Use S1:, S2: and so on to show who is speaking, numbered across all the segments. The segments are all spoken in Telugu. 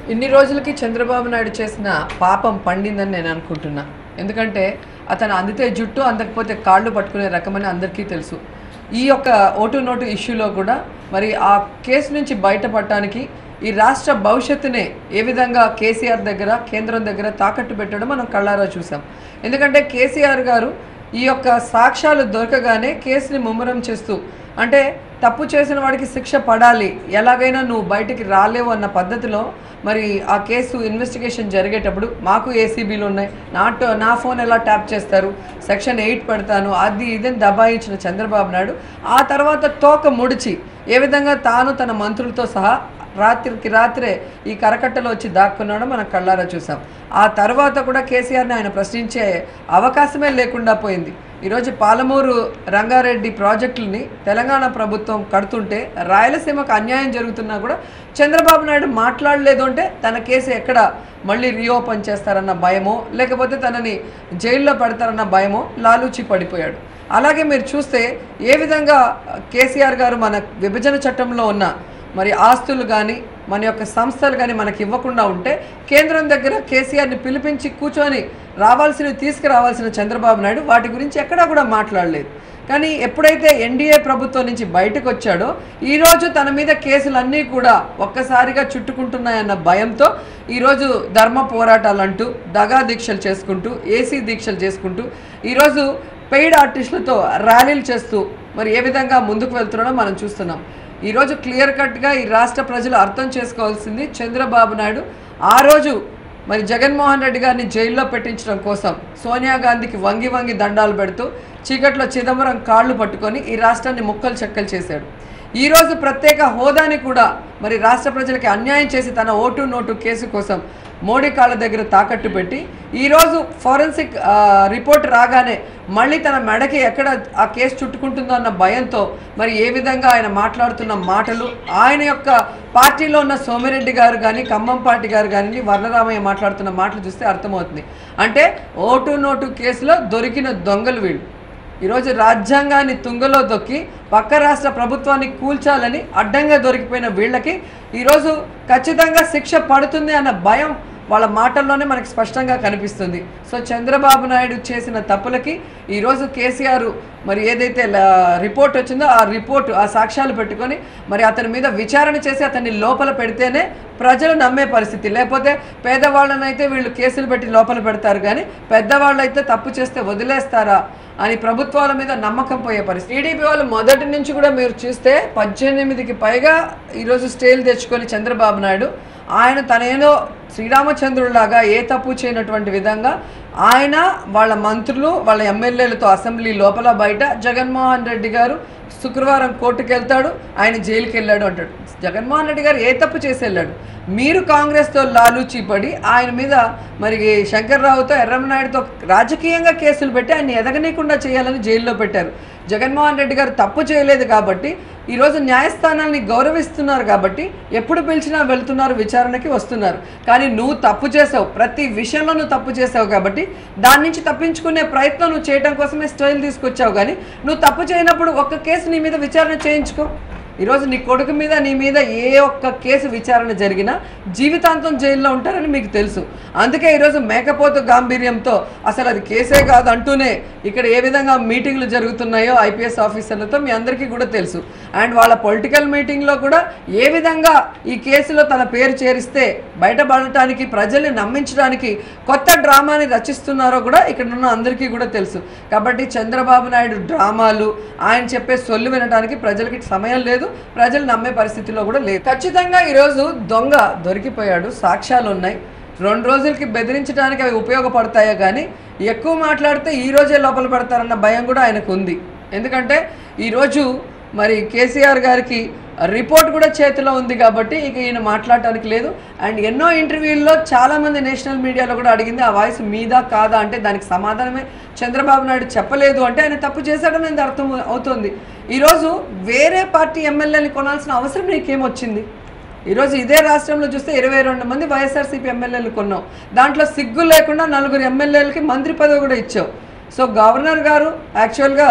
S1: ఇన్ని రోజులకి చంద్రబాబు నాయుడు చేసిన పాపం పండిందని నేను అనుకుంటున్నా ఎందుకంటే అతను అందితే జుట్టు అందకపోతే కాళ్ళు పట్టుకునే రకమని అందరికీ తెలుసు ఈ యొక్క ఓటు నోటు ఇష్యూలో కూడా మరి ఆ కేసు నుంచి బయటపడటానికి ఈ రాష్ట్ర భవిష్యత్తునే ఏ విధంగా కేసీఆర్ దగ్గర కేంద్రం దగ్గర తాకట్టు పెట్టడం మనం కళ్ళారా చూసాం ఎందుకంటే కేసీఆర్ గారు ఈ యొక్క సాక్ష్యాలు దొరకగానే కేసుని ముమ్మరం చేస్తూ అంటే తప్పు చేసిన వాడికి శిక్ష పడాలి ఎలాగైనా నువ్వు బయటికి రాలేవు అన్న పద్ధతిలో మరి ఆ కేసు ఇన్వెస్టిగేషన్ జరిగేటప్పుడు మాకు ఏసీబీలు ఉన్నాయి నా ట- నా ఫోన్ ఎలా ట్యాప్ చేస్తారు సెక్షన్ ఎయిట్ పెడతాను అది ఇదని దబాయించిన చంద్రబాబు నాయుడు ఆ తర్వాత తోక ముడిచి ఏ విధంగా తాను తన మంత్రులతో సహా రాత్రికి రాత్రే ఈ కరకట్టలో వచ్చి దాక్కున్నాడో మనం కళ్ళారా చూసాం ఆ తర్వాత కూడా కేసీఆర్ని ఆయన ప్రశ్నించే అవకాశమే లేకుండా పోయింది ఈరోజు పాలమూరు రంగారెడ్డి ప్రాజెక్టులని తెలంగాణ ప్రభుత్వం కడుతుంటే రాయలసీమకు అన్యాయం జరుగుతున్నా కూడా చంద్రబాబు నాయుడు మాట్లాడలేదు అంటే తన కేసు ఎక్కడ మళ్ళీ రీఓపెన్ చేస్తారన్న భయమో లేకపోతే తనని జైల్లో పెడతారన్న భయమో లాలూచి పడిపోయాడు అలాగే మీరు చూస్తే ఏ విధంగా కేసీఆర్ గారు మన విభజన చట్టంలో ఉన్న మరి ఆస్తులు కానీ మన యొక్క సంస్థలు కానీ మనకి ఇవ్వకుండా ఉంటే కేంద్రం దగ్గర కేసీఆర్ని పిలిపించి కూర్చొని రావాల్సినవి తీసుకురావాల్సిన చంద్రబాబు నాయుడు వాటి గురించి ఎక్కడా కూడా మాట్లాడలేదు కానీ ఎప్పుడైతే ఎన్డీఏ ప్రభుత్వం నుంచి బయటకు వచ్చాడో ఈరోజు తన మీద కేసులన్నీ కూడా ఒక్కసారిగా చుట్టుకుంటున్నాయన్న భయంతో ఈరోజు ధర్మ పోరాటాలు అంటూ దగా దీక్షలు చేసుకుంటూ ఏసీ దీక్షలు చేసుకుంటూ ఈరోజు పెయిడ్ ఆర్టిస్టులతో ర్యాలీలు చేస్తూ మరి ఏ విధంగా ముందుకు వెళ్తున్నాడో మనం చూస్తున్నాం ఈరోజు క్లియర్ కట్గా ఈ రాష్ట్ర ప్రజలు అర్థం చేసుకోవాల్సింది చంద్రబాబు నాయుడు ఆ రోజు మరి జగన్మోహన్ రెడ్డి గారిని జైల్లో పెట్టించడం కోసం సోనియా గాంధీకి వంగి వంగి దండాలు పెడుతూ చీకట్లో చిదంబరం కాళ్ళు పట్టుకొని ఈ రాష్ట్రాన్ని ముక్కలు చెక్కలు చేశాడు ఈరోజు ప్రత్యేక హోదాని కూడా మరి రాష్ట్ర ప్రజలకి అన్యాయం చేసి తన ఓటు నోటు కేసు కోసం మోడీ కాళ్ళ దగ్గర తాకట్టు పెట్టి ఈరోజు ఫారెన్సిక్ ఆ, రిపోర్ట్ రాగానే మళ్ళీ తన మెడకి ఎక్కడ ఆ కేసు చుట్టుకుంటుందో అన్న భయంతో మరి ఏ విధంగా ఆయన మాట్లాడుతున్న మాటలు ఆయన యొక్క పార్టీలో ఉన్న సోమిరెడ్డి గారు కానీ ఖమ్మం పార్టీ గారు కానీ వర్ణరామయ్య మాట్లాడుతున్న మాటలు చూస్తే అర్థమవుతుంది అంటే ఓటు నోటు కేసులో దొరికిన దొంగలు వీళ్ళు ఈరోజు రాజ్యాంగాన్ని తుంగలో దొక్కి పక్క రాష్ట్ర ప్రభుత్వాన్ని కూల్చాలని అడ్డంగా దొరికిపోయిన వీళ్ళకి ఈరోజు ఖచ్చితంగా శిక్ష పడుతుంది అన్న భయం వాళ్ళ మాటల్లోనే మనకి స్పష్టంగా కనిపిస్తుంది సో చంద్రబాబు నాయుడు చేసిన తప్పులకి ఈరోజు కేసీఆర్ మరి ఏదైతే ల- రిపోర్ట్ వచ్చిందో ఆ రిపోర్ట్ ఆ సాక్ష్యాలు పెట్టుకొని మరి అతని మీద విచారణ చేసి అతన్ని లోపల పెడితేనే ప్రజలు నమ్మే పరిస్థితి లేకపోతే పేదవాళ్ళనైతే వీళ్ళు కేసులు పెట్టి లోపల పెడతారు కానీ పెద్దవాళ్ళైతే తప్పు చేస్తే వదిలేస్తారా అని ప్రభుత్వాల మీద నమ్మకం పోయే పరిస్థితి టీడీపీ వాళ్ళు మొదటి నుంచి కూడా మీరు చూస్తే పద్దెనిమిదికి పైగా ఈరోజు స్టేలు తెచ్చుకొని చంద్రబాబు నాయుడు ఆయన తనేదో శ్రీరామచంద్రుడిలాగా ఏ తప్పు చేయనటువంటి విధంగా ఆయన వాళ్ళ మంత్రులు వాళ్ళ ఎమ్మెల్యేలతో అసెంబ్లీ లోపల బయట జగన్మోహన్ రెడ్డి గారు శుక్రవారం కోర్టుకు వెళ్తాడు ఆయన జైలుకి వెళ్ళాడు అంటాడు జగన్మోహన్ రెడ్డి గారు ఏ తప్పు చేసి వెళ్ళాడు మీరు కాంగ్రెస్తో లాలూచి పడి ఆయన మీద మరి శంకర్రావుతో ఎర్రమనాయుడుతో రాజకీయంగా కేసులు పెట్టి ఆయన ఎదగనీయకుండా చేయాలని జైల్లో పెట్టారు జగన్మోహన్ రెడ్డి గారు తప్పు చేయలేదు కాబట్టి ఈరోజు న్యాయస్థానాల్ని గౌరవిస్తున్నారు కాబట్టి ఎప్పుడు పిలిచినా వెళ్తున్నారు విచారణకి వస్తున్నారు కానీ నువ్వు తప్పు చేసావు ప్రతి విషయంలో నువ్వు తప్పు చేసావు కాబట్టి దాని నుంచి తప్పించుకునే ప్రయత్నం నువ్వు చేయడం కోసమే స్టైల్ తీసుకొచ్చావు కానీ నువ్వు తప్పు చేయనప్పుడు ఒక్క కేసు నీ మీద విచారణ చేయించుకో ఈరోజు నీ కొడుకు మీద నీ మీద ఏ ఒక్క కేసు విచారణ జరిగినా జీవితాంతం జైల్లో ఉంటారని మీకు తెలుసు అందుకే ఈరోజు మేకపోతు గాంభీర్యంతో అసలు అది కేసే కాదు అంటూనే ఇక్కడ ఏ విధంగా మీటింగ్లు జరుగుతున్నాయో ఐపీఎస్ ఆఫీసర్లతో మీ అందరికీ కూడా తెలుసు అండ్ వాళ్ళ పొలిటికల్ మీటింగ్లో కూడా ఏ విధంగా ఈ కేసులో తన పేరు చేరిస్తే బయటపడటానికి ప్రజల్ని నమ్మించడానికి కొత్త డ్రామాని రచిస్తున్నారో కూడా ఇక్కడ ఉన్న అందరికీ కూడా తెలుసు కాబట్టి చంద్రబాబు నాయుడు డ్రామాలు ఆయన చెప్పే సొల్లు వినడానికి ప్రజలకి సమయం లేదు ప్రజలు నమ్మే పరిస్థితిలో కూడా లేదు ఖచ్చితంగా ఈరోజు దొంగ దొరికిపోయాడు సాక్ష్యాలు ఉన్నాయి రెండు రోజులకి బెదిరించడానికి అవి ఉపయోగపడతాయో కానీ ఎక్కువ మాట్లాడితే ఈ రోజే లోపల పెడతారన్న భయం కూడా ఆయనకు ఉంది ఎందుకంటే ఈరోజు మరి కేసీఆర్ గారికి రిపోర్ట్ కూడా చేతిలో ఉంది కాబట్టి ఇక ఈయన మాట్లాడటానికి లేదు అండ్ ఎన్నో ఇంటర్వ్యూల్లో చాలామంది నేషనల్ మీడియాలో కూడా అడిగింది ఆ వాయిస్ మీదా కాదా అంటే దానికి సమాధానమే చంద్రబాబు నాయుడు చెప్పలేదు అంటే ఆయన తప్పు చేశాడని అది అర్థం అవుతుంది ఈరోజు వేరే పార్టీ ఎమ్మెల్యేని కొనాల్సిన అవసరం నీకేమొచ్చింది ఈరోజు ఇదే రాష్ట్రంలో చూస్తే ఇరవై రెండు మంది వైఎస్ఆర్సీపీ ఎమ్మెల్యేలు కొన్నావు దాంట్లో సిగ్గు లేకుండా నలుగురు ఎమ్మెల్యేలకి మంత్రి పదవి కూడా ఇచ్చావు సో గవర్నర్ గారు యాక్చువల్గా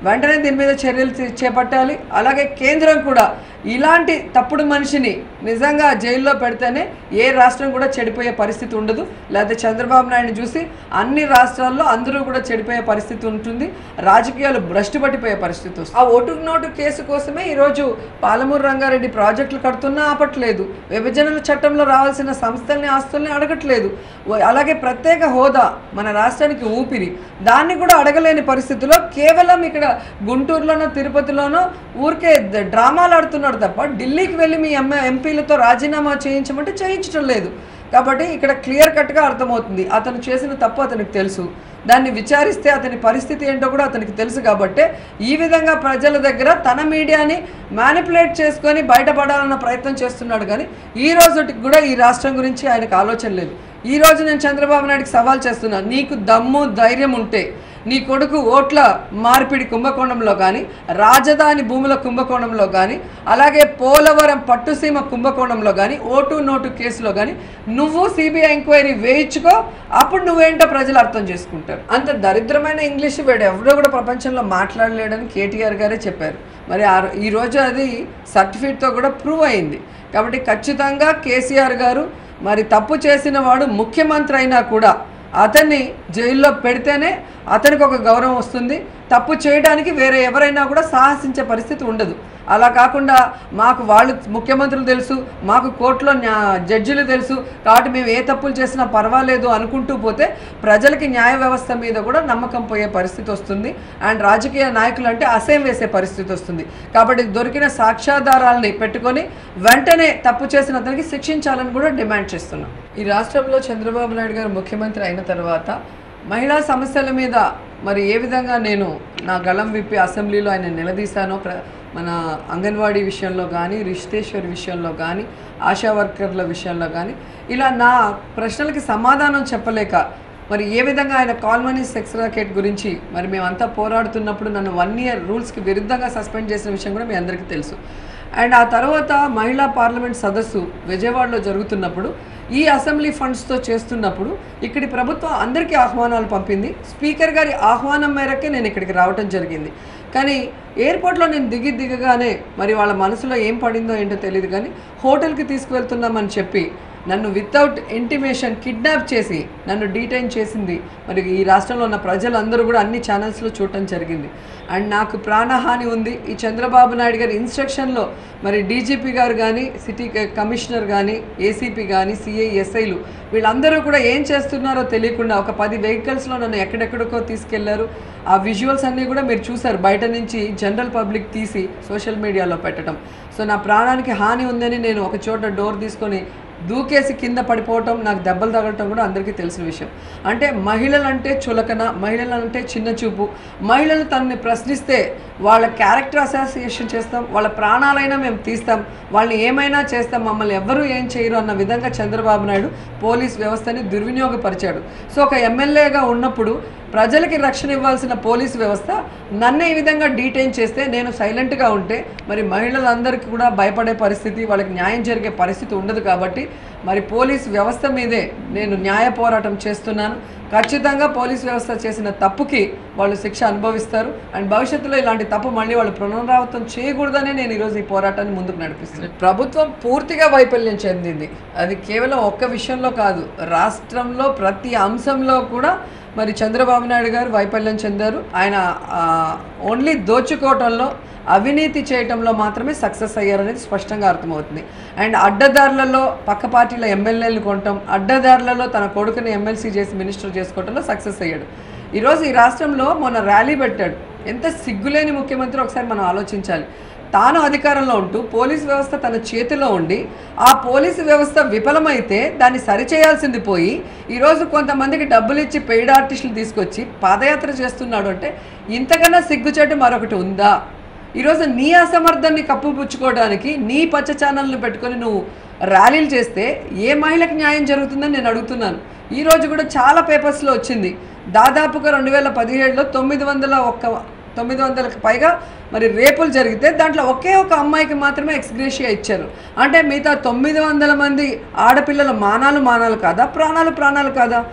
S1: వెంటనే దీని మీద చర్యలు తీ- చేపట్టాలి అలాగే కేంద్రం కూడా ఇలాంటి తప్పుడు మనిషిని నిజంగా జైల్లో పెడితేనే ఏ రాష్ట్రం కూడా చెడిపోయే పరిస్థితి ఉండదు లేకపోతే చంద్రబాబు నాయుడుని చూసి అన్ని రాష్ట్రాల్లో అందరూ కూడా చెడిపోయే పరిస్థితి ఉంటుంది రాజకీయాలు భ్రష్టు పట్టిపోయే పరిస్థితి వస్తుంది ఆ ఓటు నోటు కేసు కోసమే ఈరోజు పాలమూరు రంగారెడ్డి ప్రాజెక్టులు కడుతున్నా ఆపట్లేదు విభజనల చట్టంలో రావాల్సిన సంస్థల్ని ఆస్తుల్ని అడగట్లేదు వ- అలాగే ప్రత్యేక హోదా మన రాష్ట్రానికి ఊపిరి దాన్ని కూడా అడగలేని పరిస్థితిలో కేవలం ఇక్కడ గుంటూరులోనో తిరుపతిలోనో ఊరికే ద- డ్రామాలు ఆడుతున్నాడు తప్ప ఢిల్లీకి వెళ్ళి మీ ఎమ్మె ఎంపీలతో రాజీనామా చేయించమంటే చేయించడం లేదు కాబట్టి ఇక్కడ క్లియర్ కట్గా అర్థమవుతుంది అతను చేసిన తప్పు అతనికి తెలుసు దాన్ని విచారిస్తే అతని పరిస్థితి ఏంటో కూడా అతనికి తెలుసు కాబట్టి ఈ విధంగా ప్రజల దగ్గర తన మీడియాని మ్యానిపులేట్ చేసుకొని బయటపడాలన్న ప్రయత్నం చేస్తున్నాడు కానీ ఈ రోజుకి కూడా ఈ రాష్ట్రం గురించి ఆయనకు ఆలోచన లేదు ఈ రోజు నేను చంద్రబాబు నాయుడికి సవాల్ చేస్తున్నాను నీకు దమ్ము ధైర్యం ఉంటే నీ కొడుకు ఓట్ల మార్పిడి కుంభకోణంలో కానీ రాజధాని భూముల కుంభకోణంలో కానీ అలాగే పోలవరం పట్టుసీమ కుంభకోణంలో కానీ ఓటు నోటు కేసులో కానీ నువ్వు సిబిఐ ఎంక్వైరీ వేయించుకో అప్పుడు నువ్వేంటో ప్రజలు అర్థం చేసుకుంటారు అంత దరిద్రమైన ఇంగ్లీష్ వీడు ఎవడో కూడా ప్రపంచంలో మాట్లాడలేడని కేటీఆర్ గారే చెప్పారు మరి ఆ రో- ఈ రోజు అది సర్టిఫికేట్తో కూడా ప్రూవ్ అయింది కాబట్టి ఖచ్చితంగా కేసీఆర్ గారు మరి తప్పు చేసిన వాడు ముఖ్యమంత్రి అయినా కూడా అతన్ని జైల్లో పెడితేనే అతనికి ఒక గౌరవం వస్తుంది తప్పు చేయడానికి వేరే ఎవరైనా కూడా సాహసించే పరిస్థితి ఉండదు అలా కాకుండా మాకు వాళ్ళు ముఖ్యమంత్రులు తెలుసు మాకు కోర్టులో న్యా జడ్జిలు తెలుసు కాబట్టి మేము ఏ తప్పులు చేసినా పర్వాలేదు అనుకుంటూ పోతే ప్రజలకి న్యాయ వ్యవస్థ మీద కూడా నమ్మకం పోయే పరిస్థితి వస్తుంది అండ్ రాజకీయ నాయకులు అంటే అసేం వేసే పరిస్థితి వస్తుంది కాబట్టి దొరికిన సాక్ష్యాధారాలని పెట్టుకొని వెంటనే తప్పు చేసిన అతనికి శిక్షించాలని కూడా డిమాండ్ చేస్తున్నాం ఈ రాష్ట్రంలో చంద్రబాబు నాయుడు గారు ముఖ్యమంత్రి అయిన తర్వాత మహిళా సమస్యల మీద మరి ఏ విధంగా నేను నా గళం విప్పి అసెంబ్లీలో ఆయన నిలదీశానో ప్ర మన అంగన్వాడీ విషయంలో కానీ రిషితేశ్వరి విషయంలో కానీ ఆశా వర్కర్ల విషయంలో కానీ ఇలా నా ప్రశ్నలకి సమాధానం చెప్పలేక మరి ఏ విధంగా ఆయన కాల్మనీ సెక్స్ రాకెట్ గురించి మరి మేమంతా పోరాడుతున్నప్పుడు నన్ను వన్ ఇయర్ రూల్స్కి విరుద్ధంగా సస్పెండ్ చేసిన విషయం కూడా మీ అందరికీ తెలుసు అండ్ ఆ తర్వాత మహిళా పార్లమెంట్ సదస్సు విజయవాడలో జరుగుతున్నప్పుడు ఈ అసెంబ్లీ ఫండ్స్తో చేస్తున్నప్పుడు ఇక్కడి ప్రభుత్వం అందరికీ ఆహ్వానాలు పంపింది స్పీకర్ గారి ఆహ్వానం మేరకే నేను ఇక్కడికి రావటం జరిగింది కానీ ఎయిర్పోర్ట్లో నేను దిగి దిగగానే మరి వాళ్ళ మనసులో ఏం పడిందో ఏంటో తెలియదు కానీ హోటల్కి తీసుకువెళ్తున్నామని చెప్పి నన్ను వితౌట్ ఇంటిమేషన్ కిడ్నాప్ చేసి నన్ను డీటైన్ చేసింది మరి ఈ రాష్ట్రంలో ఉన్న ప్రజలందరూ కూడా అన్ని ఛానల్స్లో చూడటం జరిగింది అండ్ నాకు ప్రాణహాని ఉంది ఈ చంద్రబాబు నాయుడు గారి ఇన్స్ట్రక్షన్లో మరి డీజీపీ గారు కానీ సిటీ క- కమిషనర్ కానీ ఏసీపీ కానీ సిఐ ఎస్ఐలు వీళ్ళందరూ కూడా ఏం చేస్తున్నారో తెలియకుండా ఒక పది వెహికల్స్లో నన్ను ఎక్కడెక్కడికో తీసుకెళ్లారు ఆ విజువల్స్ అన్నీ కూడా మీరు చూసారు బయట నుంచి జనరల్ పబ్లిక్ తీసి సోషల్ మీడియాలో పెట్టడం సో నా ప్రాణానికి హాని ఉందని నేను ఒక చోట డోర్ తీసుకొని దూకేసి కింద పడిపోవటం నాకు దెబ్బలు తగలటం కూడా అందరికీ తెలిసిన విషయం అంటే మహిళలంటే చులకన మహిళలంటే చిన్న చూపు మహిళలు తనని ప్రశ్నిస్తే వాళ్ళ క్యారెక్టర్ అసోసియేషన్ చేస్తాం వాళ్ళ ప్రాణాలైనా మేము తీస్తాం వాళ్ళని ఏమైనా చేస్తాం మమ్మల్ని ఎవ్వరూ ఏం చేయరు అన్న విధంగా చంద్రబాబు నాయుడు పోలీస్ వ్యవస్థని దుర్వినియోగపరిచాడు సో ఒక ఎమ్మెల్యేగా ఉన్నప్పుడు ప్రజలకి రక్షణ ఇవ్వాల్సిన పోలీసు వ్యవస్థ నన్ను ఈ విధంగా డీటైన్ చేస్తే నేను సైలెంట్గా ఉంటే మరి మహిళలందరికీ కూడా భయపడే పరిస్థితి వాళ్ళకి న్యాయం జరిగే పరిస్థితి ఉండదు కాబట్టి మరి పోలీస్ వ్యవస్థ మీదే నేను న్యాయ పోరాటం చేస్తున్నాను ఖచ్చితంగా పోలీస్ వ్యవస్థ చేసిన తప్పుకి వాళ్ళు శిక్ష అనుభవిస్తారు అండ్ భవిష్యత్తులో ఇలాంటి తప్పు మళ్ళీ వాళ్ళు పునరావృతం చేయకూడదనే నేను ఈరోజు ఈ పోరాటాన్ని ముందుకు నడిపిస్తున్నాను ప్రభుత్వం పూర్తిగా వైఫల్యం చెందింది అది కేవలం ఒక్క విషయంలో కాదు రాష్ట్రంలో ప్రతి అంశంలో కూడా మరి చంద్రబాబు నాయుడు గారు వైఫల్యం చెందారు ఆయన ఓన్లీ దోచుకోవటంలో అవినీతి చేయటంలో మాత్రమే సక్సెస్ అయ్యారనేది స్పష్టంగా అర్థమవుతుంది అండ్ అడ్డదారులలో పక్క పార్టీల ఎమ్మెల్యేలు కొనటం అడ్డదారులలో తన కొడుకుని ఎమ్మెల్సీ చేసి మినిస్టర్ చేసుకోవటంలో సక్సెస్ అయ్యాడు ఈరోజు ఈ రాష్ట్రంలో మొన్న ర్యాలీ పెట్టాడు ఎంత సిగ్గులేని ముఖ్యమంత్రి ఒకసారి మనం ఆలోచించాలి తాను అధికారంలో ఉంటూ పోలీస్ వ్యవస్థ తన చేతిలో ఉండి ఆ పోలీసు వ్యవస్థ విఫలమైతే దాన్ని సరిచేయాల్సింది పోయి ఈరోజు కొంతమందికి డబ్బులు ఇచ్చి పెయిడ్ ఆర్టిస్టులు తీసుకొచ్చి పాదయాత్ర చేస్తున్నాడు అంటే ఇంతకన్నా సిగ్గుచేటు మరొకటి ఉందా ఈరోజు నీ అసమర్థాన్ని కప్పుపుచ్చుకోవడానికి నీ పచ్చ ఛానల్ని పెట్టుకొని నువ్వు ర్యాలీలు చేస్తే ఏ మహిళకు న్యాయం జరుగుతుందని నేను అడుగుతున్నాను ఈరోజు కూడా చాలా పేపర్స్లో వచ్చింది దాదాపుగా రెండు వేల పదిహేడులో తొమ్మిది వందల ఒక్క తొమ్మిది వందలకు పైగా మరి రేపులు జరిగితే దాంట్లో ఒకే ఒక అమ్మాయికి మాత్రమే ఎక్స్గ్రేషియా ఇచ్చారు అంటే మిగతా తొమ్మిది వందల మంది ఆడపిల్లల మానాలు మానాలు కాదా ప్రాణాలు ప్రాణాలు కాదా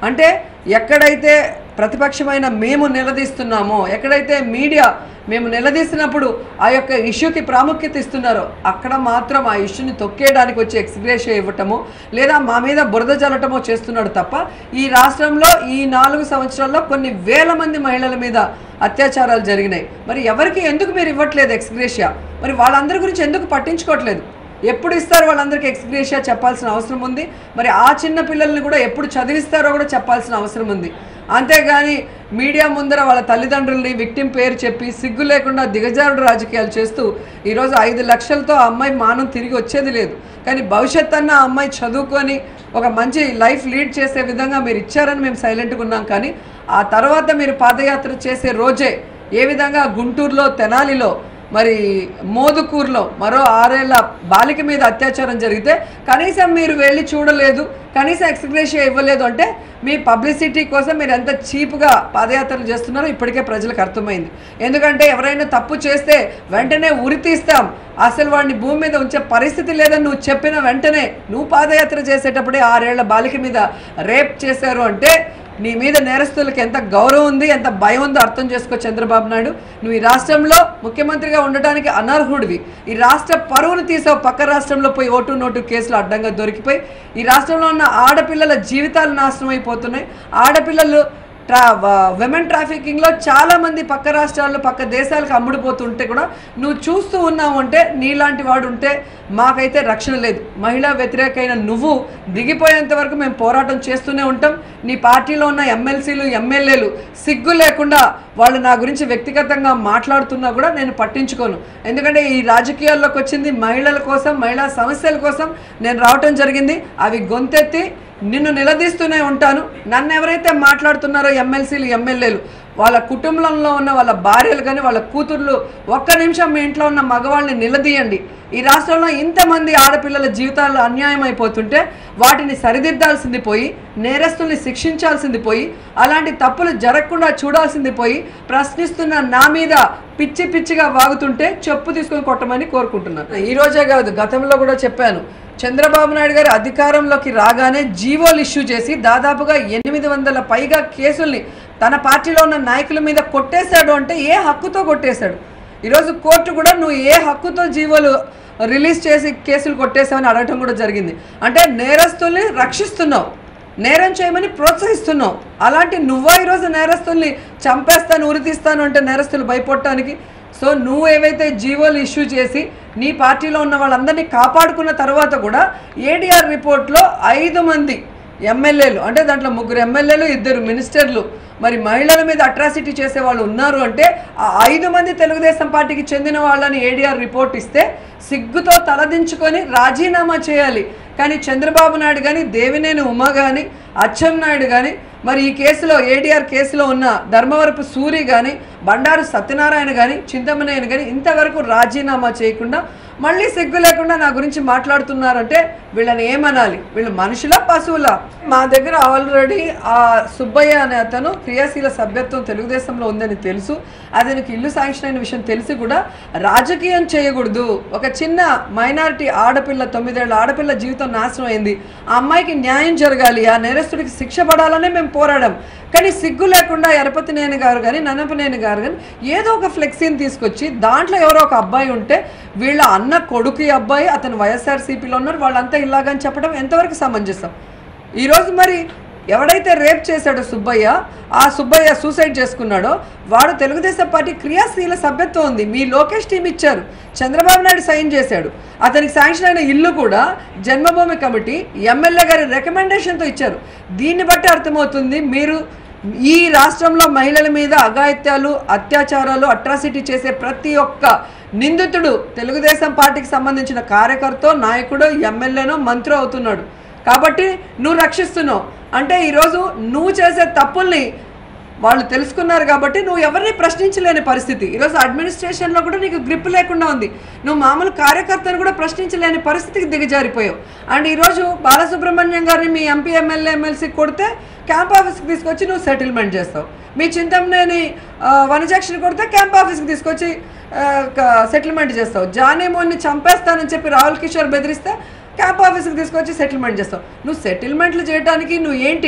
S1: అంటే ఎక్కడైతే ప్రతిపక్షమైన మేము నిలదీస్తున్నామో ఎక్కడైతే మీడియా మేము నిలదీసినప్పుడు ఆ యొక్క ఇష్యూకి ప్రాముఖ్యత ఇస్తున్నారో అక్కడ మాత్రం ఆ ఇష్యూని తొక్కేయడానికి వచ్చి ఎక్స్గ్రేషియా ఇవ్వటమో లేదా మా మీద బురద జల్లటమో చేస్తున్నాడు తప్ప ఈ రాష్ట్రంలో ఈ నాలుగు సంవత్సరాల్లో కొన్ని వేల మంది మహిళల మీద అత్యాచారాలు జరిగినాయి మరి ఎవరికి ఎందుకు మీరు ఇవ్వట్లేదు ఎక్స్గ్రేషియా మరి వాళ్ళందరి గురించి ఎందుకు పట్టించుకోవట్లేదు ఎప్పుడు ఇస్తారు వాళ్ళందరికీ ఎక్స్గ్రేషియా చెప్పాల్సిన అవసరం ఉంది మరి ఆ చిన్న పిల్లల్ని కూడా ఎప్పుడు చదివిస్తారో కూడా చెప్పాల్సిన అవసరం ఉంది అంతేగాని మీడియా ముందర వాళ్ళ తల్లిదండ్రుల్ని విక్టిం పేరు చెప్పి సిగ్గు లేకుండా దిగజారుడు రాజకీయాలు చేస్తూ ఈరోజు ఐదు లక్షలతో ఆ అమ్మాయి మానం తిరిగి వచ్చేది లేదు కానీ భవిష్యత్ అన్న ఆ అమ్మాయి చదువుకొని ఒక మంచి లైఫ్ లీడ్ చేసే విధంగా మీరు ఇచ్చారని మేము సైలెంట్గా ఉన్నాం కానీ ఆ తర్వాత మీరు పాదయాత్ర చేసే రోజే ఏ విధంగా గుంటూరులో తెనాలిలో మరి మోదుకూరులో మరో ఆరేళ్ల బాలిక మీద అత్యాచారం జరిగితే కనీసం మీరు వెళ్ళి చూడలేదు కనీసం ఎక్స్గ్రేషియా ఇవ్వలేదు అంటే మీ పబ్లిసిటీ కోసం మీరు ఎంత చీప్గా పాదయాత్రలు చేస్తున్నారో ఇప్పటికే ప్రజలకు అర్థమైంది ఎందుకంటే ఎవరైనా తప్పు చేస్తే వెంటనే ఉరి తీస్తాం అసలు వాడిని భూమి మీద ఉంచే పరిస్థితి లేదని నువ్వు చెప్పిన వెంటనే నువ్వు పాదయాత్ర చేసేటప్పుడే ఆరేళ్ల బాలిక మీద రేప్ చేశారు అంటే నీ మీద నేరస్తులకు ఎంత గౌరవం ఉంది ఎంత భయం ఉందో అర్థం చేసుకో చంద్రబాబు నాయుడు నువ్వు ఈ రాష్ట్రంలో ముఖ్యమంత్రిగా ఉండడానికి అనర్హుడివి ఈ రాష్ట్ర పరువును తీసావు పక్క రాష్ట్రంలో పోయి ఓటు నోటు కేసులు అడ్డంగా దొరికిపోయి ఈ రాష్ట్రంలో ఉన్న ఆడపిల్లల జీవితాలు నాశనం అయిపోతున్నాయి ఆడపిల్లలు ట్రా విమెన్ ట్రాఫికింగ్లో చాలామంది పక్క రాష్ట్రాల్లో పక్క దేశాలకు అమ్ముడుపోతుంటే కూడా నువ్వు చూస్తూ ఉన్నావు అంటే నీలాంటి వాడు ఉంటే మాకైతే రక్షణ లేదు మహిళా వ్యతిరేకమైన నువ్వు దిగిపోయేంత వరకు మేము పోరాటం చేస్తూనే ఉంటాం నీ పార్టీలో ఉన్న ఎమ్మెల్సీలు ఎమ్మెల్యేలు సిగ్గు లేకుండా వాళ్ళు నా గురించి వ్యక్తిగతంగా మాట్లాడుతున్నా కూడా నేను పట్టించుకోను ఎందుకంటే ఈ రాజకీయాల్లోకి వచ్చింది మహిళల కోసం మహిళా సమస్యల కోసం నేను రావటం జరిగింది అవి గొంతెత్తి నిన్ను నిలదీస్తూనే ఉంటాను నన్ను ఎవరైతే మాట్లాడుతున్నారో ఎమ్మెల్సీలు ఎమ్మెల్యేలు వాళ్ళ కుటుంబంలో ఉన్న వాళ్ళ భార్యలు కానీ వాళ్ళ కూతుర్లు ఒక్క నిమిషం మీ ఇంట్లో ఉన్న మగవాళ్ళని నిలదీయండి ఈ రాష్ట్రంలో ఇంతమంది ఆడపిల్లల జీవితాలు అన్యాయం అయిపోతుంటే వాటిని సరిదిద్దాల్సింది పోయి నేరస్తుల్ని శిక్షించాల్సింది పోయి అలాంటి తప్పులు జరగకుండా చూడాల్సింది పోయి ప్రశ్నిస్తున్న నా మీద పిచ్చి పిచ్చిగా వాగుతుంటే చెప్పు తీసుకొని కొట్టమని కోరుకుంటున్నాను ఈ రోజే కాదు గతంలో కూడా చెప్పాను చంద్రబాబు నాయుడు గారు అధికారంలోకి రాగానే జీవోలు ఇష్యూ చేసి దాదాపుగా ఎనిమిది వందల పైగా కేసుల్ని తన పార్టీలో ఉన్న నాయకుల మీద కొట్టేశాడు అంటే ఏ హక్కుతో కొట్టేశాడు ఈరోజు కోర్టు కూడా నువ్వు ఏ హక్కుతో జీవోలు రిలీజ్ చేసి కేసులు కొట్టేశావని అడగటం కూడా జరిగింది అంటే నేరస్తుల్ని రక్షిస్తున్నావు నేరం చేయమని ప్రోత్సహిస్తున్నావు అలాంటి నువ్వా ఈరోజు నేరస్తుల్ని చంపేస్తాను ఉరితీస్తాను అంటే నేరస్తులు భయపడటానికి సో నువ్వు ఏవైతే జీవోలు ఇష్యూ చేసి నీ పార్టీలో ఉన్న వాళ్ళందరినీ కాపాడుకున్న తర్వాత కూడా ఏడీఆర్ రిపోర్ట్లో ఐదు మంది ఎమ్మెల్యేలు అంటే దాంట్లో ముగ్గురు ఎమ్మెల్యేలు ఇద్దరు మినిస్టర్లు మరి మహిళల మీద అట్రాసిటీ చేసే వాళ్ళు ఉన్నారు అంటే ఆ ఐదు మంది తెలుగుదేశం పార్టీకి చెందిన వాళ్ళని ఏడీఆర్ రిపోర్ట్ ఇస్తే సిగ్గుతో తలదించుకొని రాజీనామా చేయాలి కానీ చంద్రబాబు నాయుడు కానీ దేవినేని ఉమ కానీ అచ్చెన్నాయుడు కానీ మరి ఈ కేసులో ఏడీఆర్ కేసులో ఉన్న ధర్మవరపు సూరి కానీ బండారు సత్యనారాయణ కానీ చింతమనేని కానీ ఇంతవరకు రాజీనామా చేయకుండా మళ్ళీ సిగ్గు లేకుండా నా గురించి మాట్లాడుతున్నారంటే వీళ్ళని ఏమనాలి వీళ్ళు మనుషుల పశువుల మా దగ్గర ఆల్రెడీ ఆ సుబ్బయ్య అనే అతను క్రియాశీల సభ్యత్వం తెలుగుదేశంలో ఉందని తెలుసు అతనికి ఇల్లు శాంక్షన్ అయిన విషయం తెలిసి కూడా రాజకీయం చేయకూడదు ఒక చిన్న మైనారిటీ ఆడపిల్ల తొమ్మిదేళ్ల ఆడపిల్ల జీవితం నాశనం అయింది ఆ అమ్మాయికి న్యాయం జరగాలి ఆ నేరస్తుడికి శిక్ష పడాలనే మేము పోరాడాం కానీ సిగ్గు లేకుండా ఎరపతినేని గారు కానీ నన్నపనేని గారు కానీ ఏదో ఒక ఫ్లెక్సీని తీసుకొచ్చి దాంట్లో ఎవరో ఒక అబ్బాయి ఉంటే వీళ్ళ అన్న కొడుకు ఈ అబ్బాయి అతను వైఎస్ఆర్సీపీలో ఉన్నారు వాళ్ళంతా ఇలాగని చెప్పడం ఎంతవరకు సమంజసం ఈరోజు మరి ఎవడైతే రేప్ చేశాడో సుబ్బయ్య ఆ సుబ్బయ్య సూసైడ్ చేసుకున్నాడో వాడు తెలుగుదేశం పార్టీ క్రియాశీల సభ్యత్వం ఉంది మీ లోకేష్ టీం ఇచ్చారు చంద్రబాబు నాయుడు సైన్ చేశాడు అతనికి శాంక్షన్ అయిన ఇల్లు కూడా జన్మభూమి కమిటీ ఎమ్మెల్యే గారి రికమెండేషన్తో ఇచ్చారు దీన్ని బట్టి అర్థమవుతుంది మీరు ఈ రాష్ట్రంలో మహిళల మీద అఘాయిత్యాలు అత్యాచారాలు అట్రాసిటీ చేసే ప్రతి ఒక్క నిందితుడు తెలుగుదేశం పార్టీకి సంబంధించిన కార్యకర్త నాయకుడు ఎమ్మెల్యేనో మంత్రి అవుతున్నాడు కాబట్టి నువ్వు రక్షిస్తున్నావు అంటే ఈరోజు నువ్వు చేసే తప్పుల్ని వాళ్ళు తెలుసుకున్నారు కాబట్టి నువ్వు ఎవరిని ప్రశ్నించలేని పరిస్థితి ఈరోజు అడ్మినిస్ట్రేషన్లో కూడా నీకు గ్రిప్ లేకుండా ఉంది నువ్వు మామూలు కార్యకర్తను కూడా ప్రశ్నించలేని పరిస్థితికి దిగజారిపోయావు అండ్ ఈరోజు బాలసుబ్రహ్మణ్యం గారిని మీ ఎంపీ ఎమ్మెల్యే ఎమ్మెల్సీ కొడితే క్యాంప్ ఆఫీస్కి తీసుకొచ్చి నువ్వు సెటిల్మెంట్ చేస్తావు మీ చింతమనేని ఆ, వనజాక్షిని కొడితే క్యాంప్ ఆఫీస్కి తీసుకొచ్చి సెటిల్మెంట్ చేస్తావు జానేమోని చంపేస్తానని చెప్పి రాహుల్ కిషోర్ బెదిరిస్తే క్యాంప్ ఆఫీస్కి తీసుకొచ్చి సెటిల్మెంట్ చేస్తావు నువ్వు సెటిల్మెంట్లు చేయడానికి నువ్వు ఏంటి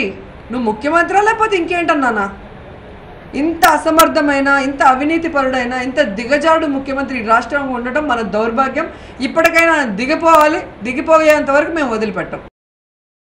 S1: నువ్వు ముఖ్యమంత్రి లేకపోతే ఇంకేంటన్నానా ఇంత అసమర్థమైన ఇంత అవినీతి పరుడైన ఇంత దిగజాడు ముఖ్యమంత్రి ఈ రాష్ట్రంలో ఉండటం మన దౌర్భాగ్యం ఇప్పటికైనా దిగిపోవాలి దిగిపోయేంత వరకు మేము వదిలిపెట్టాం